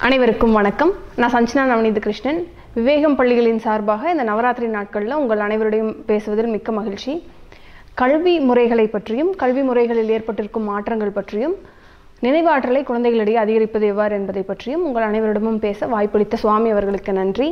அனைவருக்கும் வணக்கம் நான் சஞ்சனா நவநீத கிருஷ்ணன் விவேகம் பள்ளிகளின் சார்பாக இந்த நவராத்திரி நாட்களில் உங்கள் அனைவருடையும் பேசுவதில் மிக்க மகிழ்ச்சி கல்வி முறைகளை பற்றியும் கல்வி முறைகளில் ஏற்பட்டிருக்கும் மாற்றங்கள் பற்றியும் நினைவாற்றலை குழந்தைகளிடையே அதிகரிப்பது எவ்வாறு என்பதை பற்றியும் உங்கள் அனைவரிடமும் பேச வாய்ப்பளித்த சுவாமி அவர்களுக்கு நன்றி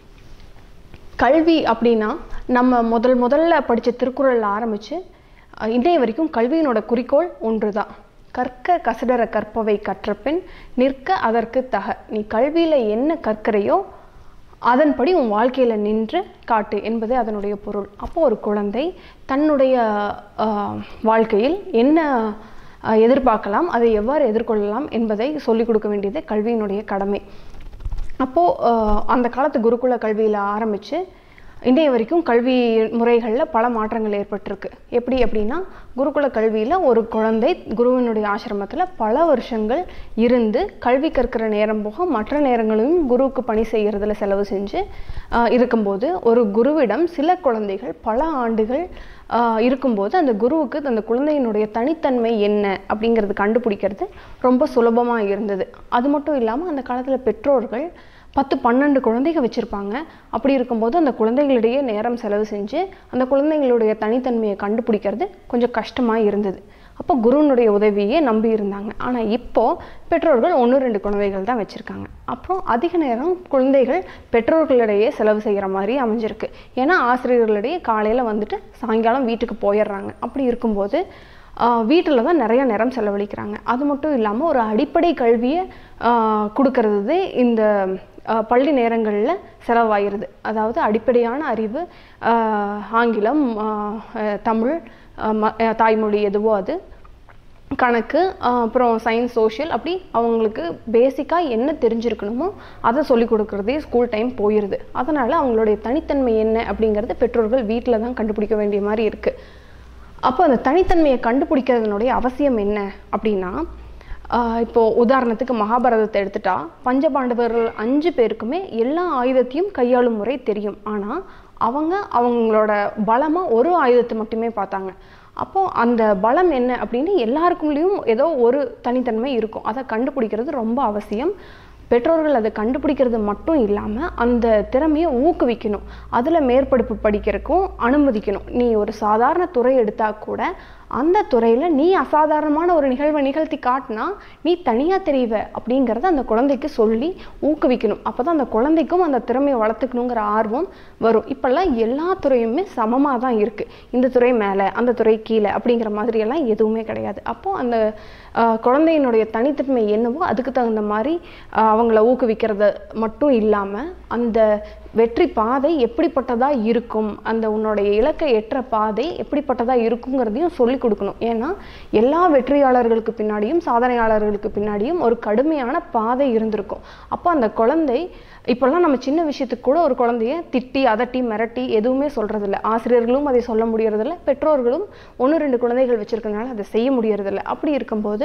கல்வி அப்படின்னா நம்ம முதல் முதல்ல படித்த திருக்குறளில் ஆரம்பித்து இன்றைய வரைக்கும் கல்வியினோட குறிக்கோள் ஒன்று தான் கற்க கசடர கற்பவை கற்றபின் நிற்க அதற்கு தக நீ கல்வியில் என்ன கற்கிறையோ அதன்படி உன் வாழ்க்கையில் நின்று காட்டு என்பது அதனுடைய பொருள் அப்போ ஒரு குழந்தை தன்னுடைய ஆஹ், வாழ்க்கையில் என்ன ஆஹ், எதிர்பார்க்கலாம் அதை எவ்வாறு எதிர்கொள்ளலாம் என்பதை சொல்லிக் கொடுக்க வேண்டியது கல்வியினுடைய கடமை அப்போது அந்த காலத்து குருகுல கல்வியில் ஆரம்பித்து இன்றைய வரைக்கும் கல்வி முறைகளில் பல மாற்றங்கள் ஏற்பட்டிருக்கு எப்படி அப்படின்னா குருகுல கல்வியில் ஒரு குழந்தை குருவினுடைய ஆசிரமத்தில் பல வருஷங்கள் இருந்து கல்வி கற்கிற நேரம் போக மற்ற நேரங்களிலும் குருவுக்கு பணி செய்கிறதுல செலவு செஞ்சு ஆஹ், இருக்கும்போது ஒரு குருவிடம் சில குழந்தைகள் பல ஆண்டுகள் ஆஹ், இருக்கும்போது அந்த குருவுக்கு அந்த குழந்தையினுடைய தனித்தன்மை என்ன அப்படிங்கிறது கண்டுபிடிக்கிறது ரொம்ப சுலபமாக இருந்தது அது மட்டும் இல்லாமல் அந்த காலத்தில் பெற்றோர்கள் பத்து பன்னெண்டு குழந்தைங்க வச்சுருப்பாங்க அப்படி இருக்கும்போது அந்த குழந்தைகளிடையே நேரம் செலவு செஞ்சு அந்த குழந்தைங்களுடைய தனித்தன்மையை கண்டுபிடிக்கிறது கொஞ்சம் கஷ்டமாக இருந்தது அப்போ குருவினுடைய உதவியே நம்பி இருந்தாங்க ஆனால் இப்போது பெற்றோர்கள் ஒன்று ரெண்டு குழந்தைகள் தான் வச்சுருக்காங்க அப்புறம் அதிக நேரம் குழந்தைகள் பெற்றோர்களிடையே செலவு செய்கிற மாதிரி அமைஞ்சிருக்கு ஏன்னா ஆசிரியர்களிடையே காலையில் வந்துட்டு சாயங்காலம் வீட்டுக்கு போயிடுறாங்க அப்படி இருக்கும்போது வீட்டில் தான் நிறைய நேரம் செலவழிக்கிறாங்க அது மட்டும் இல்லாமல் ஒரு அடிப்படை கல்வியை ஆஹ், கொடுக்கறது இந்த ஆஹ், பள்ளி நேரங்களில் செலவாயிருது அதாவது அடிப்படையான அறிவு ஆஹ், ஆங்கிலம் ஆஹ், அஹ், தமிழ் ஆஹ், ம- அஹ், தாய்மொழி எதுவோ அது கணக்கு ஆஹ், அப்புறம் சயின்ஸ் சோஷியல் அப்படி அவங்களுக்கு பேசிக்காக என்ன தெரிஞ்சிருக்கணுமோ அதை சொல்லிக் கொடுக்குறதே ஸ்கூல் டைம் போயிடுது அதனால் அவங்களுடைய தனித்தன்மை என்ன அப்படிங்கிறது பெற்றோர்கள் வீட்டில் தான் கண்டுபிடிக்க வேண்டிய மாதிரி இருக்குது அப்போ அந்த தனித்தன்மையை கண்டுபிடிக்கிறதுனுடைய அவசியம் என்ன அப்படின்னா ஆஹ் இப்போ உதாரணத்துக்கு மகாபாரதத்தை எடுத்துட்டா பஞ்சபாண்டவர்கள் அஞ்சு பேருக்குமே எல்லா ஆயுதத்தையும் கையாளும் முறை தெரியும் ஆனால் அவங்க அவங்களோட பலமாக ஒரு ஆயுதத்தை மட்டுமே பார்த்தாங்க அப்போ அந்த பலம் என்ன அப்படின்னு எல்லாருக்குள்ளேயும் ஏதோ ஒரு தனித்தன்மை இருக்கும் அதை கண்டுபிடிக்கிறது ரொம்ப அவசியம் பெற்றோர்கள் அதை கண்டுபிடிக்கிறது மட்டும் இல்லாமல் அந்த திறமையை ஊக்குவிக்கணும் அதில் மேற்படிப்பு படிக்கிறதுக்கும் அனுமதிக்கணும் நீ ஒரு சாதாரண துறை எடுத்தால் கூட அந்த துறையில் நீ அசாதாரணமான ஒரு நிகழ்வை நிகழ்த்தி காட்டினா நீ தனியாக தெரிவ அப்படிங்கிறத அந்த குழந்தைக்கு சொல்லி ஊக்குவிக்கணும் அப்போ தான் அந்த குழந்தைக்கும் அந்த திறமையை வளர்த்துக்கணுங்கிற ஆர்வம் வரும் இப்போல்லாம் எல்லா துறையுமே சமமாக தான் இருக்குது இந்த துறை மேலே அந்த துறை கீழே அப்படிங்கிற மாதிரியெல்லாம் எதுவுமே கிடையாது அப்போது அந்த ஆஹ், குழந்தையினுடைய தனித்தன்மை என்னவோ அதுக்கு தகுந்த மாதிரி ஆஹ், அவங்கள ஊக்குவிக்கிறது மட்டும் இல்லாமல் அந்த வெற்றி பாதை எப்படிப்பட்டதாக இருக்கும் அந்த உன்னுடைய இலக்கை எட்டுற பாதை எப்படிப்பட்டதாக இருக்குங்கிறதையும் சொல்லி கொடுக்கணும் ஏன்னா எல்லா வெற்றியாளர்களுக்கு பின்னாடியும் சாதனையாளர்களுக்கு பின்னாடியும் ஒரு கடுமையான பாதை இருந்திருக்கும் அப்போ அந்த குழந்தை இப்போல்லாம் நம்ம சின்ன விஷயத்துக்கு கூட ஒரு குழந்தைய திட்டி அதட்டி மிரட்டி எதுவுமே சொல்கிறதில்ல ஆசிரியர்களும் அதை சொல்ல முடியறதில்ல பெற்றோர்களும் ஒன்று ரெண்டு குழந்தைகள் வச்சுருக்கனால அதை செய்ய முடியறதில்ல அப்படி இருக்கும்போது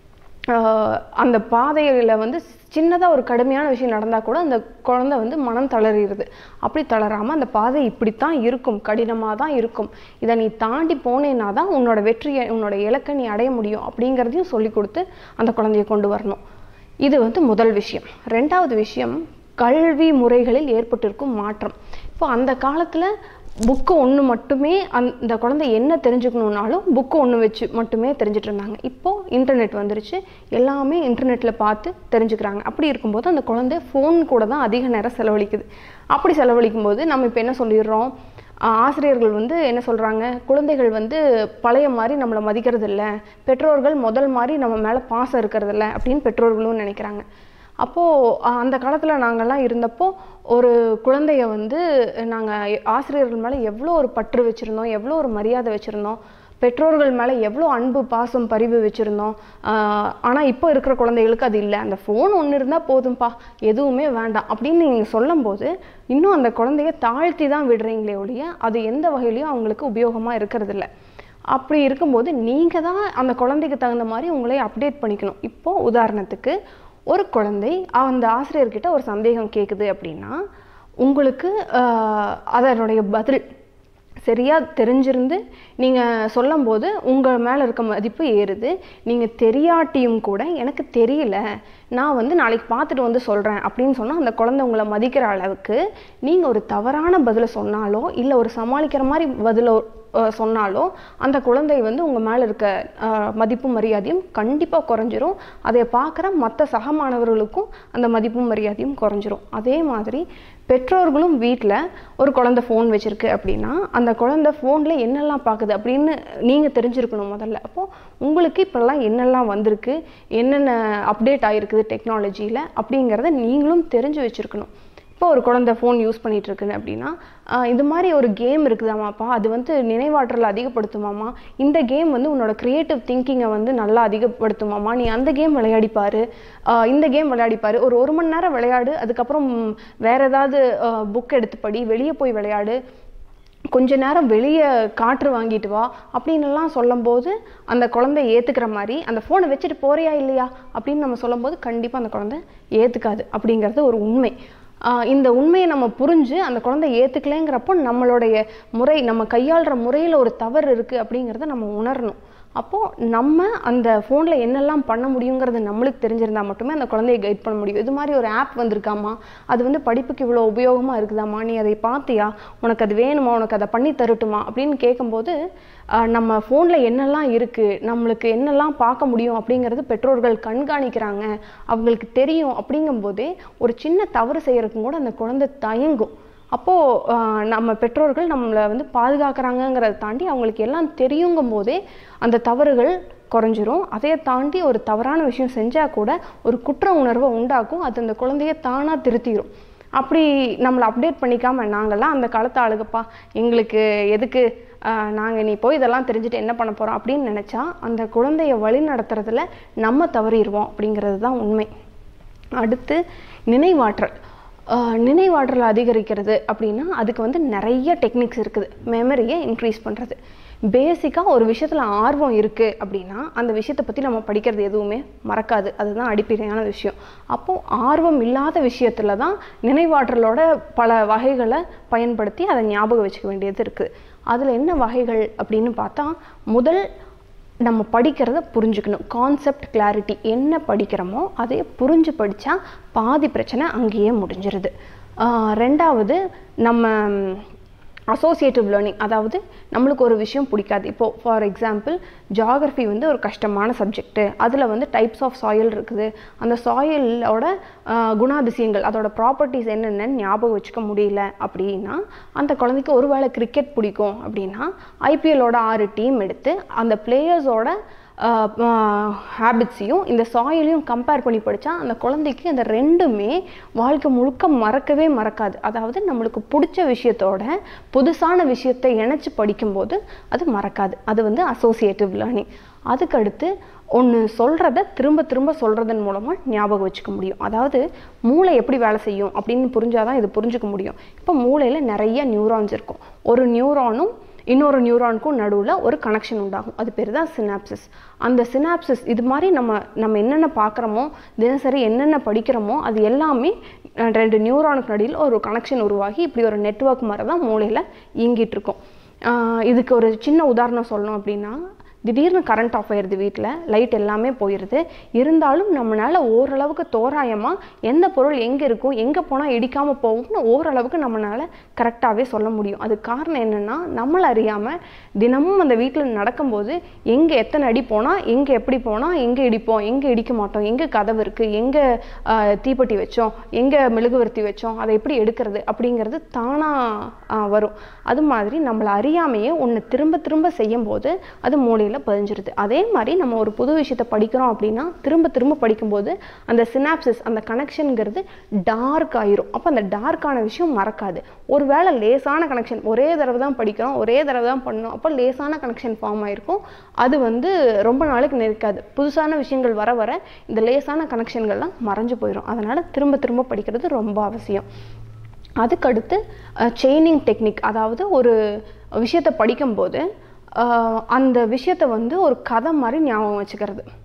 ஆஹ் அந்த பாதையில் வந்து சின்னதாக ஒரு கடுமையான விஷயம் நடந்தால் கூட அந்த குழந்தை வந்து மனம் தளரிடுது அப்படி தளராமல் அந்த பாதை இப்படித்தான் இருக்கும் கடினமாக தான் இருக்கும் இதை நீ தாண்டி போனேன்னா தான் உன்னோட வெற்றியை உன்னோட இலக்கை நீ அடைய முடியும் அப்படிங்கிறதையும் சொல்லி கொடுத்து அந்த குழந்தைய கொண்டு வரணும் இது வந்து முதல் விஷயம் ரெண்டாவது விஷயம் கல்வி முறைகளில் ஏற்பட்டிருக்கும் மாற்றம் இப்போ அந்த காலத்தில் புக்கு ஒன்று மட்டுமே அந்த குழந்தை என்ன தெரிஞ்சுக்கணுன்னாலும் புக்கு ஒன்று வச்சு மட்டுமே தெரிஞ்சுட்டு இருந்தாங்க இப்போது இன்டர்நெட் வந்துருச்சு எல்லாமே இன்டர்நெட்டில் பார்த்து தெரிஞ்சுக்கிறாங்க அப்படி இருக்கும்போது அந்த குழந்தை ஃபோன் கூட தான் அதிக நேரம் செலவழிக்குது அப்படி செலவழிக்கும் போது நம்ம இப்போ என்ன சொல்லிடுறோம் ஆஹ் ஆசிரியர்கள் வந்து என்ன சொல்கிறாங்க குழந்தைகள் வந்து பழைய மாதிரி நம்மளை மதிக்கிறது இல்ல பெற்றோர்கள் முதல் மாதிரி நம்ம மேலே பாசம் இருக்கிறது இல்ல அப்படின்னு பெற்றோர்களும் நினைக்கிறாங்க அப்போது அந்த காலத்தில் நாங்கள்லாம் இருந்தப்போ ஒரு குழந்தைய வந்து நாங்கள் ஆசிரியர்கள் மேலே எவ்வளோ ஒரு பற்று வச்சுருந்தோம் எவ்வளோ ஒரு மரியாதை வச்சுருந்தோம் பெற்றோர்கள் மேலே எவ்வளோ அன்பு பாசம் பரிவு வச்சுருந்தோம் ஆனால் இப்போ இருக்கிற குழந்தைகளுக்கு அது இல்லை அந்த ஃபோன் ஒன்று இருந்தால் போதும்பா எதுவுமே வேண்டாம் அப்படின்னு நீங்கள் சொல்லும்போது இன்னும் அந்த குழந்தைய தாழ்த்தி தான் விடுறீங்களே ஒழிய அது எந்த வகையிலையும் அவங்களுக்கு உபயோகமாக இருக்கிறதில்ல அப்படி இருக்கும்போது நீங்கள் தான் அந்த குழந்தைக்கு தகுந்த மாதிரி உங்களை அப்டேட் பண்ணிக்கணும் இப்போது உதாரணத்துக்கு ஒரு குழந்தை அந்த ஆசிரியர்கிட்ட ஒரு சந்தேகம் கேட்குது அப்படின்னா உங்களுக்கு ஆஹ், அதனுடைய பதில் சரியாக தெரிஞ்சிருந்து நீங்கள் சொல்லும்போது உங்கள் மேலே இருக்க மதிப்பு ஏறுது நீங்கள் தெரியாட்டியும் கூட எனக்கு தெரியல நான் வந்து நாளைக்கு பார்த்துட்டு வந்து சொல்கிறேன் அப்படின்னு சொன்னால் அந்த குழந்தை உங்களை மதிக்கிற அளவுக்கு நீங்கள் ஒரு தவறான பதிலை சொன்னாலோ இல்லை ஒரு சமாளிக்கிற மாதிரி பதிலோ அஹ், சொன்னாலோ அந்த குழந்தை வந்து உங்கள் மேலே இருக்க அஹ், மதிப்பும் மரியாதையும் கண்டிப்பாக குறைஞ்சிரும் அதை பார்க்குற மற்ற சக மாணவர்களுக்கும் அந்த மதிப்பும் மரியாதையும் குறைஞ்சிரும் அதே மாதிரி பெற்றோர்களும் வீட்டில் ஒரு குழந்தை ஃபோன் வச்சுருக்கு அப்படின்னா அந்த குழந்தை ஃபோனில் என்னெல்லாம் பார்க்குது அப்படின்னு நீங்கள் தெரிஞ்சிருக்கணும் முதல்ல அப்போது உங்களுக்கு இப்போல்லாம் என்னெல்லாம் வந்திருக்கு என்னென்ன அப்டேட் ஆகிருக்குது டெக்னாலஜியில் அப்படிங்கிறத நீங்களும் தெரிஞ்சு வச்சுருக்கணும் இப்போ ஒரு குழந்தை ஃபோன் யூஸ் பண்ணிட்டு இருக்குது அப்படின்னா ஆஹ் இது மாதிரி ஒரு கேம் இருக்குதாமாப்பா அது வந்து நினைவாற்றல் அதிகப்படுத்துமாமா இந்த கேம் வந்து உன்னோட க்ரியேட்டிவ் திங்கிங்கை வந்து நல்லா அதிகப்படுத்துமாமா நீ அந்த கேம் விளையாடிப்பாரு ஆஹ் இந்த கேம் விளையாடிப்பாரு ஒரு ஒரு மணி நேரம் விளையாடு அதுக்கப்புறம் வேற ஏதாவது புக் எடுத்து படி வெளியே போய் விளையாடு கொஞ்ச நேரம் வெளியே காற்று வாங்கிட்டு வா அப்படின்னுலாம் சொல்லும்போது அந்த குழந்தை ஏற்றுக்கிற மாதிரி அந்த ஃபோனை வச்சுட்டு போறியா இல்லையா அப்படின்னு நம்ம சொல்லும்போது கண்டிப்பாக அந்த குழந்தை ஏற்றுக்காது அப்படிங்கிறது ஒரு உண்மை ஆஹ் இந்த உண்மையை நம்ம புரிஞ்சு அந்த குழந்தை ஏற்றுக்கலைங்கிறப்போ நம்மளுடைய முறை நம்ம கையாளுற முறையில் ஒரு தவறு இருக்குது அப்படிங்கிறத நம்ம உணரணும் அப்போது நம்ம அந்த ஃபோனில் என்னெல்லாம் பண்ண முடியுங்கிறது நம்மளுக்கு தெரிஞ்சிருந்தா மட்டுமே அந்த குழந்தையை கைட் பண்ண முடியும் இது மாதிரி ஒரு ஆப் வந்திருக்காமா அது வந்து படிப்புக்கு இவ்வளோ உபயோகமாக இருக்குதாம்மா நீ அதை பார்த்தியா உனக்கு அது வேணுமா உனக்கு அதை பண்ணி தரட்டுமா அப்படின்னு கேட்கும்போது ஆஹ் நம்ம ஃபோனில் என்னெல்லாம் இருக்குது நம்மளுக்கு என்னெல்லாம் பார்க்க முடியும் அப்படிங்கிறது பெற்றோர்கள் கண்காணிக்கிறாங்க அவங்களுக்கு தெரியும் அப்படிங்கும்போதே ஒரு சின்ன தவறு செய்யறதுக்கும் கூட அந்த குழந்தை தயங்கும் அப்போது நம்ம பெற்றோர்கள் நம்மளை வந்து பாதுகாக்கிறாங்கங்கிறத தாண்டி அவங்களுக்கு எல்லாம் தெரியுங்கும் போதே அந்த தவறுகள் குறைஞ்சிரும் அதை தாண்டி ஒரு தவறான விஷயம் செஞ்சால் கூட ஒரு குற்ற உணர்வை உண்டாக்கும் அது அந்த குழந்தைய தானாக திருத்திடும் அப்படி நம்மளை அப்டேட் பண்ணிக்காம நாங்கள்லாம் அந்த காலத்து ஆளுகப்பா எங்களுக்கு எதுக்கு நாங்கள் நீ போய் இதெல்லாம் தெரிஞ்சுட்டு என்ன பண்ண போகிறோம் அப்படின்னு நினச்சா அந்த குழந்தைய வழி நடத்துறதுல நம்ம தவறிடுவோம் அப்படிங்கிறது தான் உண்மை அடுத்து நினைவாற்றல் ஆஹ் நினைவாற்றல் அதிகரிக்கிறது அப்படின்னா அதுக்கு வந்து நிறைய டெக்னிக்ஸ் இருக்குது மெமரியை இன்க்ரீஸ் பண்ணுறது பேசிக்காக ஒரு விஷயத்தில் ஆர்வம் இருக்குது அப்படின்னா அந்த விஷயத்தை பற்றி நம்ம படிக்கிறது எதுவுமே மறக்காது அதுதான் அடிப்படையான விஷயம் அப்போது ஆர்வம் இல்லாத விஷயத்தில் தான் நினைவாற்றலோட பல வகைகளை பயன்படுத்தி அதை ஞாபகம் வச்சுக்க வேண்டியது இருக்குது அதில் என்ன வகைகள் அப்படின்னு பார்த்தா முதல் நம்ம படிக்கிறத புரிஞ்சுக்கணும் கான்செப்ட் கிளாரிட்டி என்ன படிக்கிறோமோ அதை புரிஞ்சு படித்தா பாதி பிரச்சனை அங்கேயே முடிஞ்சிருது ஆஹ் ரெண்டாவது நம்ம அசோசியேட்டிவ் லேர்னிங் அதாவது நம்மளுக்கு ஒரு விஷயம் பிடிக்காது இப்போது ஃபார் எக்ஸாம்பிள் ஜியாகிரஃபி வந்து ஒரு கஷ்டமான சப்ஜெக்ட்டு அதில் வந்து டைப்ஸ் ஆஃப் சாயில் இருக்குது அந்த சாயிலோட குணாதிசயங்கள் அதோட ப்ராப்பர்ட்டிஸ் என்னென்னு ஞாபகம் வச்சுக்க முடியல அப்படின்னா அந்த குழந்தைக்கு ஒருவேளை கிரிக்கெட் பிடிக்கும் அப்படின்னா ஐபிஎல்லோட ஆறு டீம் எடுத்து அந்த பிளேயர்ஸோட ஹேபிட்ஸையும் இந்த சாயிலையும் கம்பேர் பண்ணி படித்தா அந்த குழந்தைக்கு அந்த ரெண்டுமே வாழ்க்கை முழுக்க மறக்கவே மறக்காது அதாவது நம்மளுக்கு பிடிச்ச விஷயத்தோட புதுசான விஷயத்தை இணைச்சு படிக்கும்போது அது மறக்காது அது வந்து அசோசியேட்டிவ் லேர்னிங் அதுக்கடுத்து ஒன்று சொல்கிறத திரும்ப திரும்ப சொல்கிறதன் மூலமாக ஞாபகம் வச்சுக்க முடியும் அதாவது மூளை எப்படி வேலை செய்யும் அப்படின்னு புரிஞ்சாதான் இது புரிஞ்சுக்க முடியும் இப்போ மூளையில் நிறைய நியூரான்ஸ் இருக்கும் ஒரு நியூரானும் இன்னொரு நியூரானுக்கும் நடுவில் ஒரு கனெக்ஷன் உண்டாகும் அது பேர் தான் சினாப்சிஸ் அந்த சினாப்சிஸ் இது மாதிரி நம்ம நம்ம என்னென்ன பார்க்குறோமோ தினசரி என்னென்ன படிக்கிறோமோ அது எல்லாமே அஹ், ரெண்டு நியூரானுக்கு நடுவில் ஒரு கனெக்ஷன் உருவாகி இப்படி ஒரு நெட்வொர்க் மாதிரி தான் மூளையில் இயங்கிட்டு இருக்கும் ஆஹ், இதுக்கு ஒரு சின்ன உதாரணம் சொல்லணும் அப்படின்னா திடீர்னு கரண்ட் ஆஃப் ஆயிடுது வீட்டில் லைட் எல்லாமே போயிடுது இருந்தாலும் நம்மளால் ஓரளவுக்கு தோராயமாக எந்த பொருள் எங்கே இருக்கும் எங்கே போனால் இடிக்காமல் போகும்னு ஓரளவுக்கு நம்மளால் கரெக்டாகவே சொல்ல முடியும் அது காரணம் என்னென்னா நம்மளை அறியாமல் தினமும் அந்த வீட்டில் நடக்கும்போது எங்கே எத்தனை அடி போனால் எங்கே எப்படி போனால் எங்கே இடிப்போம் எங்கே இடிக்க மாட்டோம் எங்கே கதவு இருக்குது எங்கே தீப்பெட்டி வச்சோம் எங்கே மெழுகுவர்த்தி வச்சோம் அதை எப்படி எடுக்கிறது அப்படிங்கிறது தானாக வரும் அது மாதிரி நம்மளை அறியாமையே ஒன்று திரும்ப திரும்ப செய்யும்போது அது மூளையில் பதிஞ்சிருது அதே மாதிரி நம்ம ஒரு புது விஷயத்தை படிக்கிறோம் அப்படின்னா திரும்ப திரும்ப படிக்கும்போது அந்த சினாப்சிஸ் அந்த கனெக்ஷனுங்கிறது டார்க் ஆயிரும் அப்போ அந்த டார்க்கான விஷயம் மறக்காது ஒருவேளை லேசான கனெக்ஷன் ஒரே தடவை தான் படிக்கிறோம் ஒரே தடவை தான் பண்ணோம் அப்போ லேசான கனெக்ஷன் ஃபார்ம் ஆயிருக்கும் அது வந்து ரொம்ப நாளைக்கு நிற்காது புதுசான விஷயங்கள் வர வர இந்த லேசான கனெக்ஷன்கள்லாம் மறைஞ்சு போயிடும் அதனால் திரும்ப திரும்ப படிக்கிறது ரொம்ப அவசியம் அதுக்கடுத்து செயினிங் டெக்னிக் அதாவது ஒரு விஷயத்தை படிக்கும்போது அஹ், அந்த விஷயத்தை வந்து ஒரு கதை மாதிரி ஞாபகம் வச்சுக்கிறது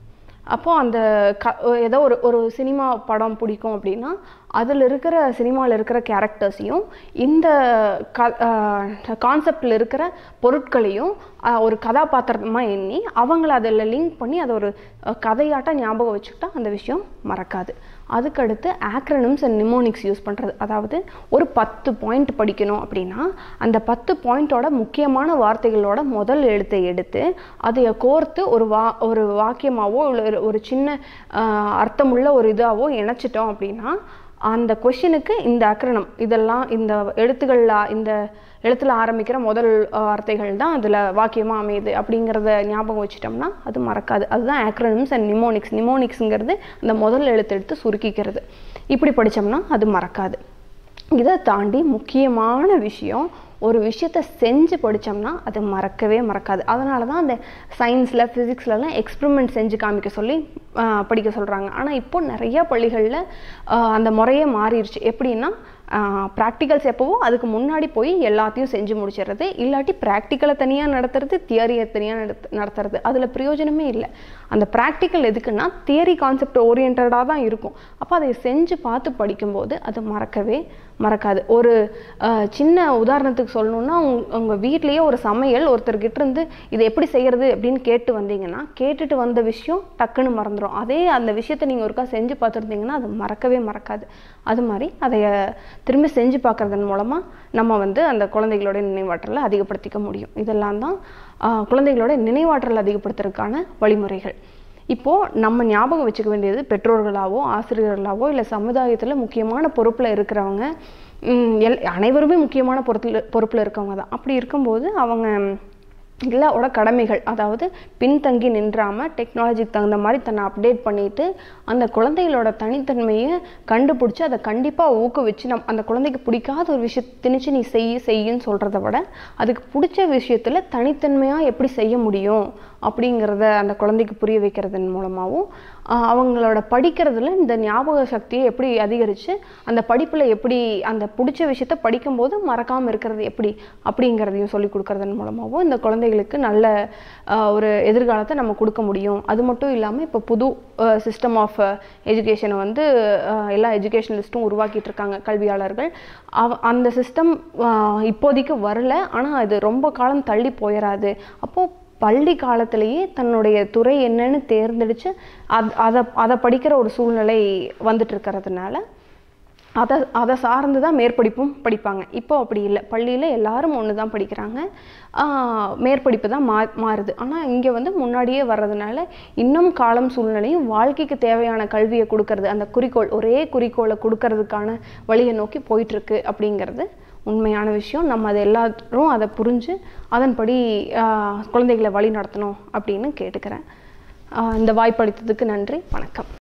அப்போது அந்த க ஏதோ ஒரு ஒரு சினிமா படம் பிடிக்கும் அப்படின்னா அதில் இருக்கிற சினிமாவில் இருக்கிற கேரக்டர்ஸையும் இந்த க கான்செப்டில் இருக்கிற பொருட்களையும் ஆஹ், ஒரு கதாபாத்திரமாக எண்ணி அவங்கள அதில் லிங்க் பண்ணி அதை ஒரு அஹ், கதையாட்ட ஞாபகம் வச்சுக்கிட்டா அந்த விஷயம் மறக்காது அதுக்கடுத்து ஆக்ரனிம்ஸ் அண்ட் நிமோனிக்ஸ் யூஸ் பண்ணுறது அதாவது ஒரு பத்து பாயிண்ட் படிக்கணும் அப்படின்னா அந்த பத்து பாயிண்டோட முக்கியமான வார்த்தைகளோட முதல் எழுத்தை எடுத்து அதை கோர்த்து ஒரு வா ஒரு வாக்கியமாவோ இல்லை ஒரு- ஒரு சின்ன ஆஹ், அர்த்தமுள்ள ஒரு இதாவோ இணைச்சிட்டோம் அப்படின்னா அந்த கொஷினுக்கு இந்த அக்ரணம் இதெல்லாம் இந்த எழுத்துக்கள்ல இந்த எழுத்துல ஆரம்பிக்கிற முதல் அஹ், வார்த்தைகள் தான் அதில் வாக்கியமாக அமையுது அப்படிங்கிறத ஞாபகம் வச்சுட்டோம்னா அது மறக்காது அதுதான் ஆக்ரனிம்ஸ் அண்ட் நிமோனிக்ஸ் நிமோனிக்ஸுங்கிறது அந்த முதல் எழுத்து எடுத்து சுருக்கிக்கிறது இப்படி படிச்சோம்னா அது மறக்காது இதை தாண்டி முக்கியமான விஷயம் ஒரு விஷயத்த செஞ்சு படிச்சோம்னா அது மறக்கவே மறக்காது அதனால தான் அந்த சயின்ஸில் ஃபிசிக்ஸ்லலாம் எக்ஸ்பெரிமெண்ட் செஞ்சு காமிக்க சொல்லி ஆஹ், படிக்க சொல்கிறாங்க ஆனால் இப்போ நிறைய பள்ளிகளில் அந்த முறையே மாறிடுச்சு எப்படின்னா ப்ராக்டிகல்ஸ் எப்போவோ அதுக்கு முன்னாடி போய் எல்லாத்தையும் செஞ்சு முடிச்சிடுறது இல்லாட்டி ப்ராக்டிக்கலை தனியாக நடத்துறது தியரியை தனியாக நடத்து நடத்துறது அதில் பிரயோஜனமே இல்லை அந்த ப்ராக்டிக்கல் எதுக்குன்னா தியரி கான்செப்ட் ஓரியன்டாக தான் இருக்கும் அப்போ அதை செஞ்சு பார்த்து படிக்கும்போது அது மறக்கவே மறக்காது ஒரு அஹ், சின்ன உதாரணத்துக்கு சொல்லணும்னா உங்க- உங்க வீட்லேயே ஒரு சமையல் ஒருத்தர்கிட்ட இருந்து இதை எப்படி செய்யறது அப்படின்னு கேட்டு வந்தீங்கன்னா கேட்டுட்டு வந்த விஷயம் டக்குன்னு மறந்துடும் அதே அந்த விஷயத்தை நீங்கள் ஒருக்கா செஞ்சு பார்த்துருந்தீங்கன்னா அது மறக்கவே மறக்காது அது மாதிரி அதை திரும்பி செஞ்சு பார்க்கறதன் மூலமாக நம்ம வந்து அந்த குழந்தைகளோட நினைவாற்றலை அதிகப்படுத்திக்க முடியும் இதெல்லாம் தான் ஆஹ், குழந்தைகளோட நினைவாற்றல் அதிகப்படுத்துறதுக்கான வழிமுறைகள் இப்போது நம்ம ஞாபகம் வச்சுக்க வேண்டியது பெற்றோர்களாவோ ஆசிரியர்களாவோ இல்லை சமுதாயத்தில் முக்கியமான பொறுப்பில் இருக்கிறவங்க ம், எல் அனைவருமே முக்கியமான பொறுப்பில் பொறுப்பில் இருக்கவங்க தான் அப்படி இருக்கும்போது அவங்க எல்லாரோட கடமைகள் அதாவது பின்தங்கி நின்றாம டெக்னாலஜிக்கு தகுந்த மாதிரி தன்னை அப்டேட் பண்ணிட்டு அந்த குழந்தைகளோட தனித்தன்மையை கண்டுபிடிச்சி அதை கண்டிப்பாக ஊக்குவிச்சு நம் அந்த குழந்தைக்கு பிடிக்காத ஒரு விஷயத்தை திணிச்சு நீ செய் செய்யுன்னு சொல்கிறத விட அதுக்கு பிடிச்ச விஷயத்தில் தனித்தன்மையாக எப்படி செய்ய முடியும் அப்படிங்கிறத அந்த குழந்தைக்கு புரிய வைக்கிறதன் மூலமாகவும் ஆஹ் அவங்களோட படிக்கிறதுல இந்த ஞாபக சக்தியை எப்படி அதிகரித்து அந்த படிப்பில் எப்படி அந்த பிடிச்ச விஷயத்த படிக்கும்போது மறக்காமல் இருக்கிறது எப்படி அப்படிங்கிறதையும் சொல்லி கொடுக்கறதன் மூலமாகவும் இந்த குழந்தைகளுக்கு நல்ல ஆஹ் ஒரு எதிர்காலத்தை நம்ம கொடுக்க முடியும் அது மட்டும் இல்லாமல் இப்போ புது சிஸ்டம் ஆஃப் எஜுகேஷனை வந்து ஆஹ் எல்லா எஜுகேஷனலிஸ்ட்டும் உருவாக்கிட்டு இருக்காங்க கல்வியாளர்கள் அவ அந்த சிஸ்டம் இப்போதைக்கு வரல ஆனால் அது ரொம்ப காலம் தள்ளி போயிடாது அப்போது பள்ளி காலத்திலேயே தன்னுடைய துறை என்னன்னு தேர்ந்தெடுத்து அத் அதை அதை படிக்கிற ஒரு சூழ்நிலை வந்துட்டு இருக்கிறதுனால அதை அதை சார்ந்து தான் மேற்படிப்பும் படிப்பாங்க இப்போ அப்படி இல்லை பள்ளியில் எல்லாரும் ஒன்று தான் படிக்கிறாங்க ஆஹ் மேற்படிப்பு தான் மா மாறுது ஆனால் இங்கே வந்து முன்னாடியே வர்றதுனால இன்னும் காலம் சூழ்நிலையும் வாழ்க்கைக்கு தேவையான கல்வியை கொடுக்கறது அந்த குறிக்கோள் ஒரே குறிக்கோளை கொடுக்கறதுக்கான வழியை நோக்கி போயிட்டுருக்கு அப்படிங்கிறது உண்மையான விஷயம் நம்ம அதை எல்லாரும் அதை புரிஞ்சு அதன்படி ஆஹ் குழந்தைகளை வழி நடத்தணும் அப்படின்னு கேட்டுக்கிறேன் ஆஹ் இந்த வாய்ப்பளித்ததுக்கு நன்றி வணக்கம்